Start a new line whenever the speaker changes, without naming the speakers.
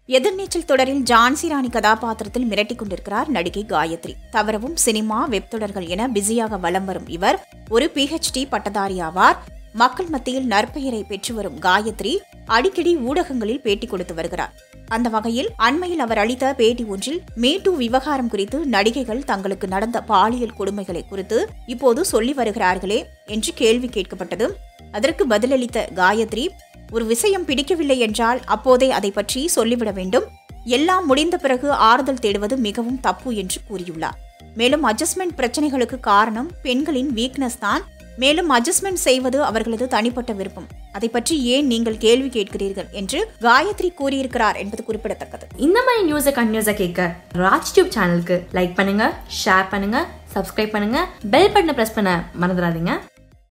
எதிர்நீச்சல் தொடரில் ஜான்சி ராணி கதாபாத்திரத்தில் மிரட்டிக் கொண்டிருக்கிறார் நடிகை காயத்ரி தவறவும் சினிமா வெப் தொடர்கள் என பிஸியாக வலம் வரும் இவர் ஒரு பிஹெச்டி பட்டதாரி ஆவார் மக்கள் மத்தியில் நற்பெயரை பெற்று வரும் காயத்ரி அடிக்கடி ஊடகங்களில் பேட்டி கொடுத்து வருகிறார் அந்த வகையில் அண்மையில் அவர் அளித்த பேட்டி ஒன்றில் மீட்டு விவகாரம் குறித்து நடிகைகள் தங்களுக்கு நடந்த பாலியல் கொடுமைகளை குறித்து இப்போது சொல்லி வருகிறார்களே என்று கேள்வி கேட்கப்பட்டது அதற்கு பதிலளித்த காயத்ரி ஒரு விஷயம் பிடிக்கவில்லை என்றால் அப்போதே அதை பற்றி சொல்லிவிட வேண்டும் எல்லாம் முடிந்த பிறகு ஆறுதல் தேடுவது மிகவும் தப்பு என்று கூறியுள்ளார் மேலும் அட்ஜஸ்ட்மெண்ட் பிரச்சனைகளுக்கு காரணம் பெண்களின் வீக்னஸ் தான் மேலும் அட்ஜஸ்ட்மெண்ட் செய்வது அவர்களது தனிப்பட்ட விருப்பம் அதை பற்றி ஏன் நீங்கள் கேள்வி கேட்கிறீர்கள் என்று காயத்ரி கூறியிருக்கிறார் என்பது குறிப்பிடத்தக்கது
இந்த மாதிரி நியூஸை கண்டினியூஸாக கேட்க ராஜ் டியூப் சேனலுக்கு லைக் பண்ணுங்க ஷேர் பண்ணுங்க சப்ஸ்கிரைப் பண்ணுங்க பெல் பட்டனை ப்ரெஸ் பண்ண மறந்துடாதீங்க